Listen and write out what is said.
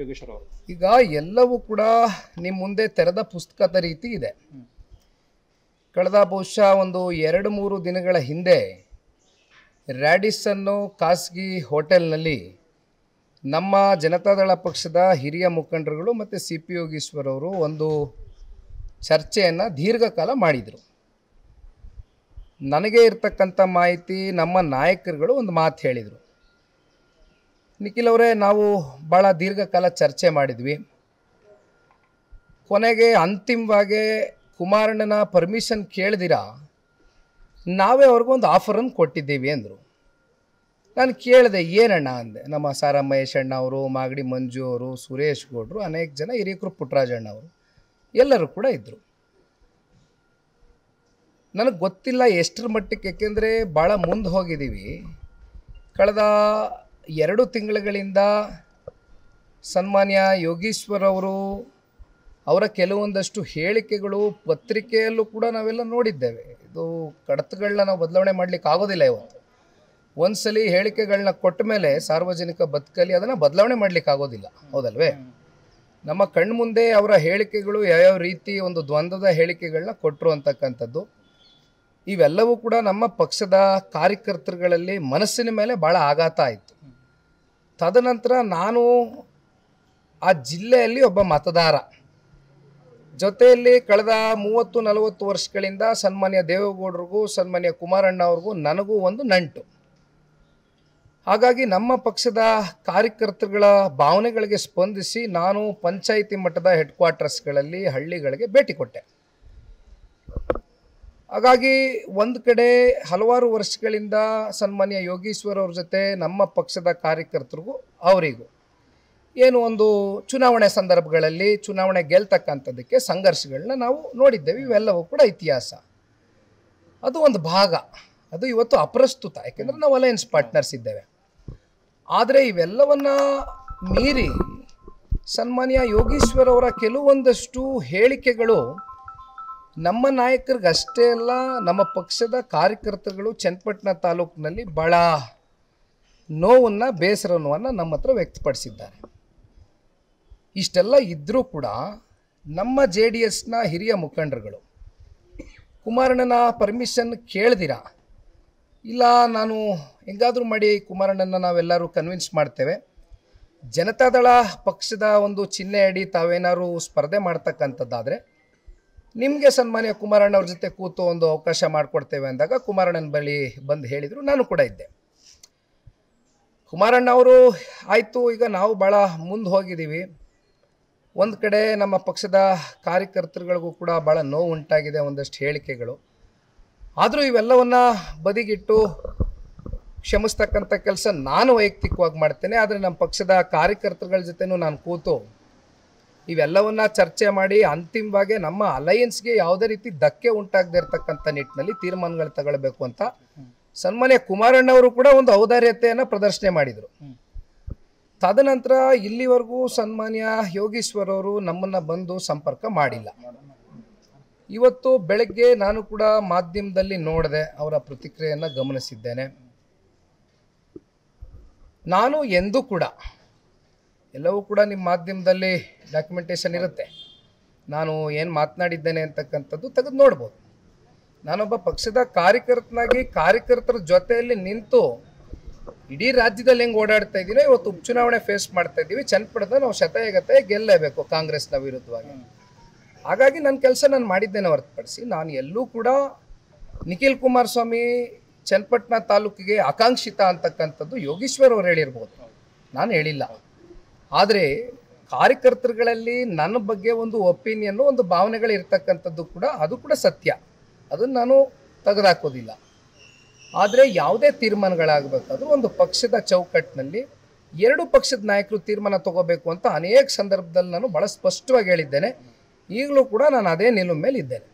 ಯೋಗೇಶ್ವರ್ ಅವರು ಈಗ ಎಲ್ಲವೂ ಕೂಡ ನಿಮ್ಮ ಮುಂದೆ ತೆರೆದ ಪುಸ್ತಕದ ರೀತಿ ಇದೆ ಕಳೆದ ಬಹುಶಃ ಒಂದು ಎರಡು ಮೂರು ದಿನಗಳ ಹಿಂದೆ ರ್ಯಾಡಿಸನ್ನು ಖಾಸಗಿ ಹೋಟೆಲ್ನಲ್ಲಿ ನಮ್ಮ ಜನತಾದಳ ಪಕ್ಷದ ಹಿರಿಯ ಮುಖಂಡರುಗಳು ಮತ್ತು ಸಿ ಪಿ ಯೋಗೀಶ್ವರ್ ಅವರು ಒಂದು ಚರ್ಚೆಯನ್ನು ದೀರ್ಘಕಾಲ ಮಾಡಿದರು ನನಗೆ ಇರ್ತಕ್ಕಂಥ ಮಾಹಿತಿ ನಮ್ಮ ನಾಯಕರುಗಳು ಒಂದು ಮಾತು ಹೇಳಿದರು ನಿಖಿಲ್ ಅವರೇ ನಾವು ಭಾಳ ದೀರ್ಘಕಾಲ ಚರ್ಚೆ ಮಾಡಿದ್ವಿ ಕೊನೆಗೆ ಅಂತಿಮವಾಗಿ ಕುಮಾರಣ್ಣನ ಪರ್ಮಿಷನ್ ಕೇಳ್ದಿರ ನಾವೇ ಅವ್ರಿಗೊಂದು ಆಫರನ್ನು ಕೊಟ್ಟಿದ್ದೀವಿ ಅಂದರು ನಾನು ಕೇಳಿದೆ ಏನಣ್ಣ ಅಂದೆ ನಮ್ಮ ಸಾರ ಮಹೇಶ್ ಅಣ್ಣ ಅವರು ಮಾಗಡಿ ಮಂಜು ಅವರು ಸುರೇಶ್ ಗೌಡ್ರು ಅನೇಕ ಜನ ಹಿರಿಯಕರು ಪುಟ್ಟರಾಜಣ್ಣ ಅವರು ಎಲ್ಲರೂ ಕೂಡ ಇದ್ದರು ನನಗೆ ಗೊತ್ತಿಲ್ಲ ಎಷ್ಟರ ಮಟ್ಟಕ್ಕೆ ಯಾಕೆಂದರೆ ಭಾಳ ಮುಂದೆ ಹೋಗಿದ್ದೀವಿ ಕಳೆದ ಎರಡು ತಿಂಗಳುಗಳಿಂದ ಸನ್ಮಾನ್ಯ ಯೋಗೀಶ್ವರ್ ಅವರು ಅವರ ಕೆಲವೊಂದಷ್ಟು ಹೇಳಿಕೆಗಳು ಪತ್ರಿಕೆಯಲ್ಲೂ ಕೂಡ ನಾವೆಲ್ಲ ನೋಡಿದ್ದೇವೆ ಇದು ಕಡತಗಳನ್ನ ನಾವು ಬದಲಾವಣೆ ಮಾಡಲಿಕ್ಕೆ ಆಗೋದಿಲ್ಲ ಇವತ್ತು ಒಂದ್ಸಲಿ ಹೇಳಿಕೆಗಳನ್ನ ಕೊಟ್ಟ ಮೇಲೆ ಸಾರ್ವಜನಿಕ ಬದುಕಲ್ಲಿ ಅದನ್ನು ಬದಲಾವಣೆ ಮಾಡಲಿಕ್ಕೆ ಆಗೋದಿಲ್ಲ ಹೌದಲ್ವೇ ನಮ್ಮ ಕಣ್ಮುಂದೆ ಅವರ ಹೇಳಿಕೆಗಳು ಯಾವ್ಯಾವ ರೀತಿ ಒಂದು ದ್ವಂದ್ವದ ಹೇಳಿಕೆಗಳನ್ನ ಕೊಟ್ಟರು ಅಂತಕ್ಕಂಥದ್ದು ಇವೆಲ್ಲವೂ ಕೂಡ ನಮ್ಮ ಪಕ್ಷದ ಕಾರ್ಯಕರ್ತರುಗಳಲ್ಲಿ ಮನಸ್ಸಿನ ಮೇಲೆ ಭಾಳ ಆಘಾತ ಆಯಿತು ತದನಂತರ ನಾನು ಆ ಜಿಲ್ಲೆಯಲ್ಲಿ ಒಬ್ಬ ಮತದಾರ ಜೊತೆಯಲ್ಲಿ ಕಳೆದ ಮೂವತ್ತು ನಲವತ್ತು ವರ್ಷಗಳಿಂದ ಸನ್ಮಾನ್ಯ ದೇವೇಗೌಡರಿಗೂ ಸನ್ಮಾನ್ಯ ಕುಮಾರಣ್ಣ ಅವ್ರಿಗೂ ನನಗೂ ಒಂದು ನಂಟು ಹಾಗಾಗಿ ನಮ್ಮ ಪಕ್ಷದ ಕಾರ್ಯಕರ್ತರುಗಳ ಭಾವನೆಗಳಿಗೆ ಸ್ಪಂದಿಸಿ ನಾನು ಪಂಚಾಯಿತಿ ಮಟ್ಟದ ಹೆಡ್ ಕ್ವಾರ್ಟರ್ಸ್ಗಳಲ್ಲಿ ಹಳ್ಳಿಗಳಿಗೆ ಭೇಟಿ ಕೊಟ್ಟೆ ಹಾಗಾಗಿ ಒಂದು ಕಡೆ ಹಲವಾರು ವರ್ಷಗಳಿಂದ ಸನ್ಮಾನ್ಯ ಯೋಗೀಶ್ವರ್ ಅವ್ರ ಜೊತೆ ನಮ್ಮ ಪಕ್ಷದ ಕಾರ್ಯಕರ್ತರಿಗೂ ಅವರಿಗೂ ಏನು ಒಂದು ಚುನಾವಣೆ ಸಂದರ್ಭಗಳಲ್ಲಿ ಚುನಾವಣೆ ಗೆಲ್ತಕ್ಕಂಥದ್ದಕ್ಕೆ ಸಂಘರ್ಷಗಳನ್ನ ನಾವು ನೋಡಿದ್ದೇವೆ ಇವೆಲ್ಲವೂ ಕೂಡ ಇತಿಹಾಸ ಅದು ಒಂದು ಭಾಗ ಅದು ಇವತ್ತು ಅಪ್ರಸ್ತುತ ಯಾಕೆಂದರೆ ನಾವು ಅಲಯನ್ಸ್ ಪಾರ್ಟ್ನರ್ಸ್ ಇದ್ದೇವೆ ಆದರೆ ಇವೆಲ್ಲವನ್ನ ಮೀರಿ ಸನ್ಮಾನ್ಯ ಯೋಗೀಶ್ವರ್ ಅವರ ಕೆಲವೊಂದಷ್ಟು ಹೇಳಿಕೆಗಳು ನಮ್ಮ ನಾಯಕರಿಗೆ ಅಷ್ಟೇ ಅಲ್ಲ ನಮ್ಮ ಪಕ್ಷದ ಕಾರ್ಯಕರ್ತರುಗಳು ಚನ್ನಪಟ್ಟಣ ತಾಲೂಕಿನಲ್ಲಿ ಭಾಳ ನೋವನ್ನು ಬೇಸರವನ್ನು ನಮ್ಮ ಹತ್ರ ವ್ಯಕ್ತಪಡಿಸಿದ್ದಾರೆ ಇಷ್ಟೆಲ್ಲ ಇದ್ದರೂ ಕೂಡ ನಮ್ಮ ಜೆ ಡಿ ಎಸ್ನ ಹಿರಿಯ ಮುಖಂಡರುಗಳು ಕುಮಾರಣ್ಣನ ಪರ್ಮಿಷನ್ ಕೇಳ್ದಿರ ಇಲ್ಲ ನಾನು ಹೆಂಗಾದರೂ ಮಾಡಿ ಕುಮಾರಣ್ಣನ ನಾವೆಲ್ಲರೂ ಕನ್ವಿನ್ಸ್ ಮಾಡ್ತೇವೆ ಜನತಾದಳ ಪಕ್ಷದ ಒಂದು ಚಿಹ್ನೆ ಅಡಿ ತಾವೇನಾದ್ರು ಸ್ಪರ್ಧೆ ಮಾಡ್ತಕ್ಕಂಥದ್ದಾದರೆ ನಿಮಗೆ ಸನ್ಮಾನ್ಯ ಕುಮಾರಣ್ಣ ಅವ್ರ ಜೊತೆ ಕೂತು ಒಂದು ಅವಕಾಶ ಮಾಡಿಕೊಡ್ತೇವೆ ಅಂದಾಗ ಕುಮಾರಣ್ಣನ ಬಳಿ ಬಂದು ಹೇಳಿದರು ನಾನು ಕೂಡ ಇದ್ದೆ ಕುಮಾರಣ್ಣ ಅವರು ಆಯಿತು ಈಗ ನಾವು ಭಾಳ ಮುಂದೆ ಹೋಗಿದ್ದೀವಿ ಒಂದು ಕಡೆ ನಮ್ಮ ಪಕ್ಷದ ಕಾರ್ಯಕರ್ತರುಗಳಿಗೂ ಕೂಡ ಭಾಳ ನೋವು ಉಂಟಾಗಿದೆ ಒಂದಷ್ಟು ಹೇಳಿಕೆಗಳು ಆದರೂ ಇವೆಲ್ಲವನ್ನ ಬದಿಗಿಟ್ಟು ಕ್ಷಮಿಸ್ತಕ್ಕಂಥ ಕೆಲಸ ನಾನು ವೈಯಕ್ತಿಕವಾಗಿ ಮಾಡ್ತೇನೆ ಆದರೆ ನಮ್ಮ ಪಕ್ಷದ ಕಾರ್ಯಕರ್ತರುಗಳ ಜೊತೆನೂ ನಾನು ಕೂತು ಇವೆಲ್ಲವನ್ನ ಚರ್ಚೆ ಮಾಡಿ ಅಂತಿಮವಾಗಿ ನಮ್ಮ ಅಲಯನ್ಸ್ಗೆ ಯಾವುದೇ ರೀತಿ ಧಕ್ಕೆ ಉಂಟಾಗದೇ ಇರತಕ್ಕಂಥ ನಿಟ್ಟಿನಲ್ಲಿ ತೀರ್ಮಾನಗಳು ತಗೊಳ್ಬೇಕು ಅಂತ ಸನ್ಮಾನ್ಯ ಕುಮಾರಣ್ಣವರು ಕೂಡ ಒಂದು ಔದಾರ್ಯತೆಯನ್ನು ಪ್ರದರ್ಶನ ಮಾಡಿದರು ತದನಂತರ ಇಲ್ಲಿವರೆಗೂ ಸನ್ಮಾನ್ಯ ಯೋಗೀಶ್ವರ್ ಅವರು ನಮ್ಮನ್ನು ಬಂದು ಸಂಪರ್ಕ ಮಾಡಿಲ್ಲ ಇವತ್ತು ಬೆಳಗ್ಗೆ ನಾನು ಕೂಡ ಮಾಧ್ಯಮದಲ್ಲಿ ನೋಡಿದೆ ಅವರ ಪ್ರತಿಕ್ರಿಯೆಯನ್ನು ಗಮನಿಸಿದ್ದೇನೆ ನಾನು ಎಂದೂ ಕೂಡ ಎಲ್ಲವೂ ಕೂಡ ನಿಮ್ಮ ಮಾಧ್ಯಮದಲ್ಲಿ ಡಾಕ್ಯುಮೆಂಟೇಷನ್ ಇರುತ್ತೆ ನಾನು ಏನು ಮಾತನಾಡಿದ್ದೇನೆ ಅಂತಕ್ಕಂಥದ್ದು ತೆಗೆದು ನೋಡ್ಬೋದು ನಾನೊಬ್ಬ ಪಕ್ಷದ ಕಾರ್ಯಕರ್ತನಾಗಿ ಕಾರ್ಯಕರ್ತರ ಜೊತೆಯಲ್ಲಿ ನಿಂತು ಇಡೀ ರಾಜ್ಯದಲ್ಲಿ ಹೆಂಗೆ ಓಡಾಡ್ತಾ ಇದ್ದೀನೋ ಇವತ್ತು ಉಪಚುನಾವಣೆ ಫೇಸ್ ಮಾಡ್ತಾ ಇದ್ದೀವಿ ಚನ್ನಪಟ್ಟದ ನಾವು ಶತಯಗತೆ ಗೆಲ್ಲೇಬೇಕು ಕಾಂಗ್ರೆಸ್ನ ವಿರುದ್ಧವಾಗಿ ಹಾಗಾಗಿ ನನ್ನ ಕೆಲಸ ನಾನು ಮಾಡಿದ್ದೇನೆ ಹೊರತುಪಡಿಸಿ ನಾನು ಎಲ್ಲೂ ಕೂಡ ನಿಖಿಲ್ ಕುಮಾರಸ್ವಾಮಿ ಚನ್ನಪಟ್ಟಣ ತಾಲೂಕಿಗೆ ಆಕಾಂಕ್ಷಿತ ಅಂತಕ್ಕಂಥದ್ದು ಯೋಗೀಶ್ವರ್ ಅವರು ಹೇಳಿರ್ಬೋದು ನಾನು ಹೇಳಿಲ್ಲ ಆದರೆ ಕಾರ್ಯಕರ್ತರುಗಳಲ್ಲಿ ನನ್ನ ಬಗ್ಗೆ ಒಂದು ಒಪಿನಿಯನ್ನು ಒಂದು ಭಾವನೆಗಳು ಇರ್ತಕ್ಕಂಥದ್ದು ಕೂಡ ಅದು ಕೂಡ ಸತ್ಯ ಅದನ್ನು ನಾನು ತೆಗೆದುಹಾಕೋದಿಲ್ಲ ಆದರೆ ಯಾವುದೇ ತೀರ್ಮಾನಗಳಾಗಬೇಕಾದ್ರೂ ಒಂದು ಪಕ್ಷದ ಚೌಕಟ್ಟಿನಲ್ಲಿ ಎರಡು ಪಕ್ಷದ ನಾಯಕರು ತೀರ್ಮಾನ ತಗೋಬೇಕು ಅಂತ ಅನೇಕ ಸಂದರ್ಭದಲ್ಲಿ ನಾನು ಭಾಳ ಸ್ಪಷ್ಟವಾಗಿ ಹೇಳಿದ್ದೇನೆ ಈಗಲೂ ಕೂಡ ನಾನು ಅದೇ ನಿಲುವು ಮೇಲೆ ಇದ್ದೇನೆ